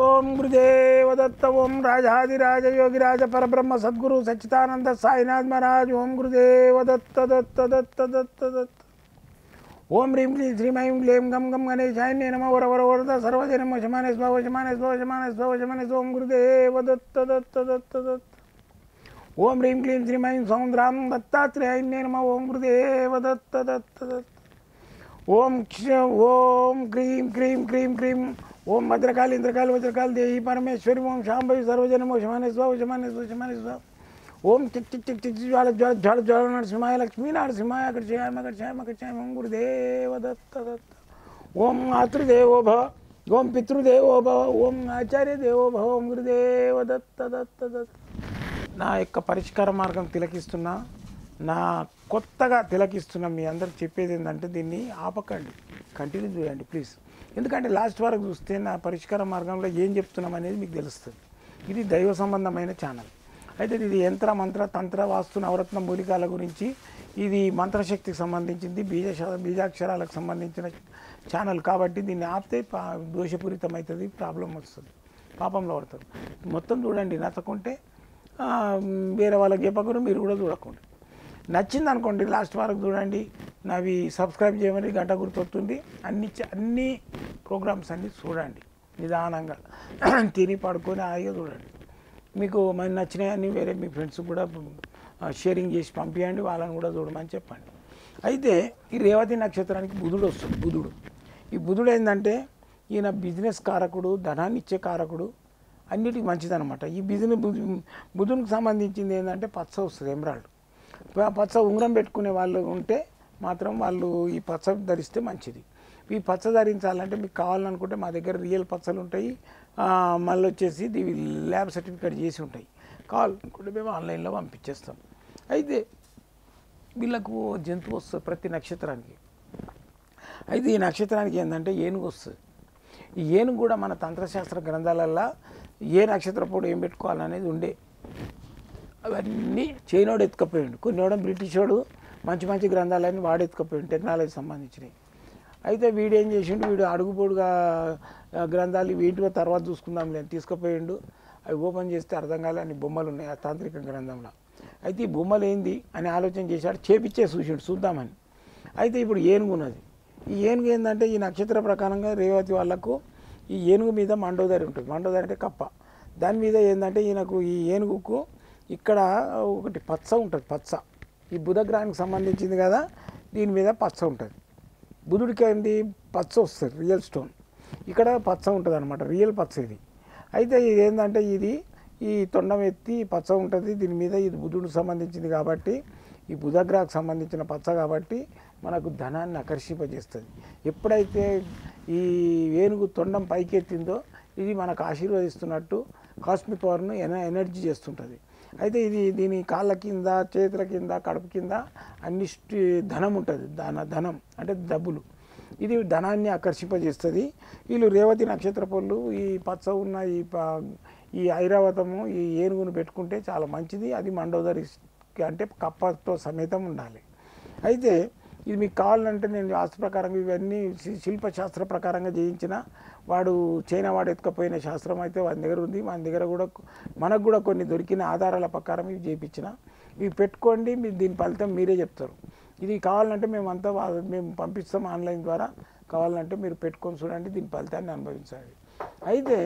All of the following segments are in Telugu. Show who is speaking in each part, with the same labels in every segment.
Speaker 1: ఓం గురుదేవ దత్త ఓం రాజాదిరాజ యోగిరాజ పరబ్రహ్మ సద్గురు సచ్చిదానంద సాయినాథ్ మహారాజ్ ఓం గురుదేవ దత్త దత్త దత్త దత్త దత్త ఓం హ్రీం క్లీం శ్రీం ఐం క్లీం గం గం గణేశాయ నమ వర వర వరద సర్వజనం వశమానే స్వ వశమానే స్వ వశమానే స్వ వశమానే స్వ ఓం గురుదేవ దత్త దత్త దత్త దత్త ఓం హ్రీం క్లీం శ్రీం ఐం సౌంద్రాం దత్తాత్రేయాయ నమ ఓం గురుదేవ దత్త దత్త దత్త ఓం క్ష ఓం క్రీం క్రీం క్రీం క్రీం ఓం భద్రకాళి ఇంద్రకాళి వజ్రకాళి దేహి పరమేశ్వరి ఓం శాంభవి సర్వజనం వశమానే స్వ వశమానే స్వ వశమానే స్వ ఓం టిక్ టిక్ టిక్ టిక్ జ్వాల జ్వాల జ్వాల జ్వాల నరసింహాయ లక్ష్మీ నరసింహాయ అకర్షయాయ మకర్షయాయ మకర్షయాయ ఓం గురుదేవ దత్త దత్త ఓం మాతృదేవో భవ ఓం పితృదేవో భవ ఓం ఆచార్య దేవో భవ ఓం గురుదేవ దత్త దత్త దత్త నా యొక్క పరిష్కార మార్గం తిలకిస్తున్నా నా కొత్తగా తిలకిస్తున్న మీ అందరికి చెప్పేది ఏంటంటే దీన్ని ఆపకండి కంటిన్యూ చేయండి ప్లీజ్ ఎందుకంటే లాస్ట్ వరకు చూస్తే నా పరిష్కార మార్గంలో ఏం చెప్తున్నాం అనేది మీకు తెలుస్తుంది ఇది దైవ సంబంధమైన ఛానల్ అయితే ఇది యంత్ర మంత్ర తంత్ర వాస్తు నవరత్న మూలికాల గురించి ఇది మంత్రశక్తికి సంబంధించింది బీజ బీజాక్షరాలకు సంబంధించిన ఛానల్ కాబట్టి దీన్ని ఆపితే పా దోషపూరితం అవుతుంది ప్రాబ్లం వస్తుంది పాపంలో పడుతుంది మొత్తం చూడండి నచ్చకుంటే ఆ, వేరే వాళ్ళకి చెప్పకుండా మీరు కూడా చూడకండి నచ్చింది అనుకోండి లాస్ట్ వరకు చూడండి నావి సబ్స్క్రైబ్ చేయమని గంట గుర్తొస్తుంది అన్ని చ- అన్ని ప్రోగ్రామ్స్ అన్ని చూడండి నిదానంగా తిని పడుకొని హాయిగా చూడండి మీకు మరి నచ్చినాయని వేరే మీ ఫ్రెండ్స్ కూడా ఆ, షేరింగ్ చేసి పంపించండి వాళ్ళని కూడా చూడమని చెప్పండి అయితే ఈ రేవతి నక్షత్రానికి బుధుడు వస్తుంది బుధుడు ఈ బుధుడు ఏంటంటే ఈయన బిజినెస్ కారకుడు ధనాన్ని ఇచ్చే కారకుడు అన్నిటికీ మంచిదన్నమాట ఈ బిజినెస్ బుధునికి సంబంధించింది ఏంటంటే పచ్చ వస్తుంది ఎమరాల్డ్ ఆ పచ్చ ఉంగరం పెట్టుకునే వాళ్ళు ఉంటే మాత్రం వాళ్ళు ఈ పచ్చ ధరిస్తే మంచిది ఈ పచ్చ ధరించాలంటే మీకు కావాలనుకుంటే మా దగ్గర రియల్ పచ్చలు ఉంటాయి ఆ, మళ్ళీ వచ్చేసి ఇవి ల్యాబ్ సర్టిఫికేట్ చేసి ఉంటాయి కావాలనుకుంటే మేము ఆన్లైన్లో పంపించేస్తాం అయితే వీళ్ళకు జంతువు వస్తుంది ప్రతి నక్షత్రానికి అయితే ఈ నక్షత్రానికి ఏంటంటే ఏనుగు వస్తుంది ఈ ఏనుగు కూడా మన తంత్రశాస్త్ర గ్రంథాలల్లో ఏ నక్షత్రపోడు ఏం పెట్టుకోవాలనేది ఉండే అవన్నీ చైనోడు ఎత్తుకపోయాడు కొన్నివాడు బ్రిటిషోడు మంచి మంచి గ్రంథాలన్నీ వాడు ఎత్తుకపోయాడు టెక్నాలజీ సంబంధించినవి అయితే వీడు ఏం చేసిండు వీడు అడుగుపోడుగా ఆ, గ్రంథాలు వీటిలో తర్వాత చూసుకుందాం లేదు తీసుకుపోయిండు అవి ఓపెన్ చేస్తే అర్థం కాలే అన్ని బొమ్మలు ఉన్నాయి ఆ తాంత్రిక గ్రంథంలో అయితే ఈ బొమ్మలు ఏంది అని ఆలోచన చేశాడు చేపిచ్చే చూసిండు చూద్దామని అయితే ఇప్పుడు ఏనుగు ఉన్నది ఈ ఏనుగు ఏంటంటే ఈ నక్షత్ర ప్రకారంగా రేవతి వాళ్ళకు ఈ ఏనుగు మీద మండోదరి ఉంటుంది మండోదరి అంటే కప్ప దాని మీద ఏంటంటే ఈయనకు ఈ ఏనుగుకు ఇక్కడ ఒకటి పచ్చ ఉంటుంది పచ్చ ఈ బుధగ్రహానికి సంబంధించింది కదా దీని మీద పచ్చ ఉంటుంది బుధుడికి ఏంది పచ్చ వస్తుంది రియల్ స్టోన్ ఇక్కడ పచ్చ ఉంటుంది అనమాట రియల్ పచ్చ ఇది అయితే ఇది ఏంటంటే ఇది ఈ తొండం ఎత్తి పచ్చ ఉంటుంది దీని మీద ఇది బుధుడికి సంబంధించింది కాబట్టి ఈ బుధగ్రహకు సంబంధించిన పచ్చ కాబట్టి మనకు ధనాన్ని ఆకర్షింపజేస్తుంది ఎప్పుడైతే ఈ ఏనుగు తొండం పైకెత్తిందో ఇది మనకు ఆశీర్వదిస్తున్నట్టు కాస్మిక్ పవర్ను ఎన ఎనర్జీ చేస్తుంటుంది అయితే ఇది దీని కాళ్ళ కింద చేతుల కింద కడుపు కింద అన్ని స్టి- ధనం ఉంటుంది ధన ధనం అంటే డబ్బులు ఇది ధనాన్ని ఆకర్షింపజేస్తుంది వీళ్ళు రేవతి నక్షత్ర పళ్ళు ఈ పచ్చ ఉన్న ఈ ప- ఈ ఐరావతము ఈ ఏనుగును పెట్టుకుంటే చాలా మంచిది అది మండోదరి అంటే కప్పతో సమేతం ఉండాలి అయితే ఇది మీకు కావాలంటే నేను వాస్తు ప్రకారంగా ఇవన్నీ శి- శిల్పశాస్త్ర ప్రకారంగా చేయించిన వాడు చైనా వాడు ఎత్తుకపోయిన శాస్త్రం అయితే వాని దగ్గర ఉంది మన దగ్గర కూడా మనకు కూడా కొన్ని దొరికిన ఆధారాల ప్రకారం ఇవి చేయించిన ఇవి పెట్టుకోండి మీరు దీని ఫలితం మీరే చెప్తారు ఇది కావాలంటే మేమంతా వా- మేము పంపిస్తాం ఆన్లైన్ ద్వారా కావాలంటే మీరు పెట్టుకొని చూడండి దీని ఫలితాన్ని అనుభవించండి అయితే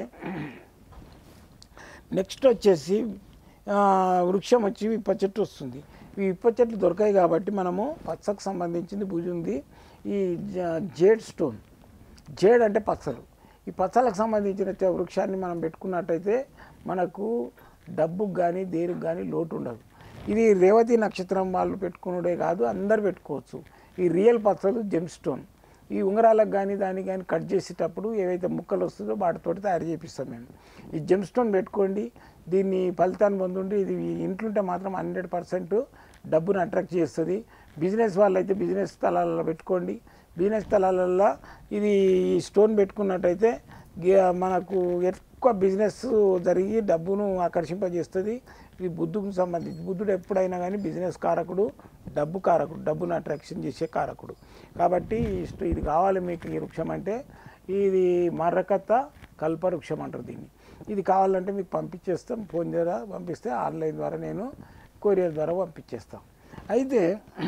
Speaker 1: నెక్స్ట్ వచ్చేసి ఆ, వృక్షం వచ్చి ఇప్ప చెట్టు వస్తుంది ఈ ఇప్ప చెట్లు దొరకాయి కాబట్టి మనము పచ్చకు సంబంధించింది భుజ ఉంది ఈ జ- జేడ్ స్టోన్ జేడ్ అంటే పచ్చలు ఈ పచ్చలకు సంబంధించిన చ- వృక్షాన్ని మనం పెట్టుకున్నట్టయితే మనకు డబ్బుకు కానీ దేనికి కానీ లోటు ఉండదు ఇది రేవతి నక్షత్రం వాళ్ళు పెట్టుకున్నడే కాదు అందరు పెట్టుకోవచ్చు ఈ రియల్ పచ్చలు జెమ్ స్టోన్ ఈ ఉంగరాలకు కానీ దానికి కానీ కట్ చేసేటప్పుడు ఏవైతే ముక్కలు వస్తుందో వాటితోటి తయారు చేపిస్తాం మేము ఈ జెమ్ స్టోన్ పెట్టుకోండి దీన్ని ఫలితాన్ని పొందుండి ఇది ఇంట్లుంటే మాత్రం హండ్రెడ్ పర్సెంట్ డబ్బును అట్రాక్ట్ చేస్తుంది బిజినెస్ వాళ్ళైతే బిజినెస్ స్థలాలలో పెట్టుకోండి బిజినెస్ స్థలాలలో ఇది ఈ స్టోన్ పెట్టుకున్నట్టయితే గే- మనకు ఎక్కువ బిజినెస్ జరిగి డబ్బును ఆకర్షింపజేస్తుంది ఇది బుద్ధుకు సంబంధించి బుద్ధుడు ఎప్పుడైనా కానీ బిజినెస్ కారకుడు డబ్బు కారకుడు డబ్బును అట్రాక్షన్ చేసే కారకుడు కాబట్టి ఇష్ట- ఇది కావాలి మీకు ఈ వృక్షం అంటే ఇది మర్రకత్త కల్పవృక్షం అంటారు దీన్ని ఇది కావాలంటే మీకు పంపించేస్తాం ఫోన్ ద్వారా పంపిస్తే ఆన్లైన్ ద్వారా నేను కొరియర్ ద్వారా పంపించేస్తాం అయితే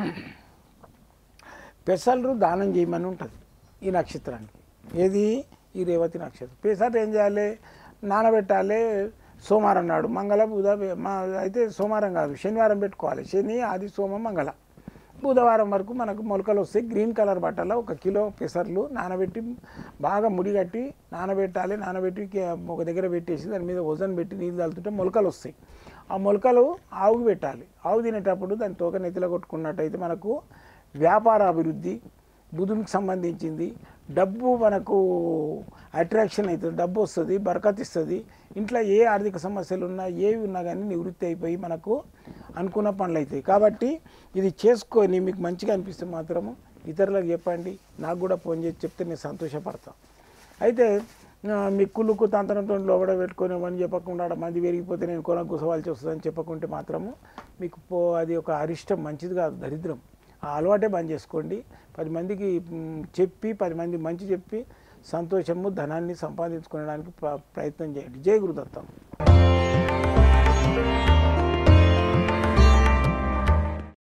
Speaker 1: పెసలు దానం చేయమని ఉంటుంది ఈ నక్షత్రానికి ఏది ఈ రేవతి నక్షత్రం పెసలు ఏం చేయాలి నానబెట్టాలి సోమవారం నాడు మంగళ బుధ వే- మా అయితే సోమవారం కాదు శనివారం పెట్టుకోవాలి శని ఆది సోమ మంగళ బుధవారం వరకు మనకు మొలకలు వస్తాయి గ్రీన్ కలర్ బట్టలో ఒక కిలో పెసర్లు నానబెట్టి బాగా ముడిగట్టి నానబెట్టాలి నానబెట్టి కే- ఒక దగ్గర పెట్టేసి దాని మీద వజన్ పెట్టి నీళ్ళు తలుతుంటే మొలకలు వస్తాయి ఆ మొలకలు ఆవుకు పెట్టాలి ఆవు తినేటప్పుడు దాని తోక నెత్తిలో కొట్టుకున్నట్టయితే మనకు వ్యాపార అభివృద్ధి బుధునికి సంబంధించింది డబ్బు మనకు అట్రాక్షన్ అవుతుంది డబ్బు వస్తుంది బరకత్ ఇస్తుంది ఇంట్లో ఏ ఆర్థిక సమస్యలు ఉన్నా ఏవి ఉన్నా కానీ నివృత్తి అయిపోయి మనకు అనుకున్న పనులు అవుతాయి కాబట్టి ఇది చేసుకొని మీకు మంచిగా అనిపిస్తే మాత్రము ఇతరులకు చెప్పండి నాకు కూడా ఫోన్ చేసి చెప్తే నేను సంతోషపడతాను అయితే ఆ, మీ కుళ్ళుకు తంత్రంతో లోపల పెట్టుకొని అని చెప్పకుండా ఆడ మంది పెరిగిపోతే నేను కొన గుసవాల్సి వస్తుందని చెప్పకుంటే మాత్రము మీకు పో అది ఒక అరిష్టం మంచిది కాదు దరిద్రం ఆ అలవాటే బంద్ చేసుకోండి పది మందికి మ్, చెప్పి పది మంది మంచి చెప్పి సంతోషము ధనాన్ని సంపాదించుకోవడానికి ప్ర- ప్రయత్నం చేయండి జై గురుదత్తం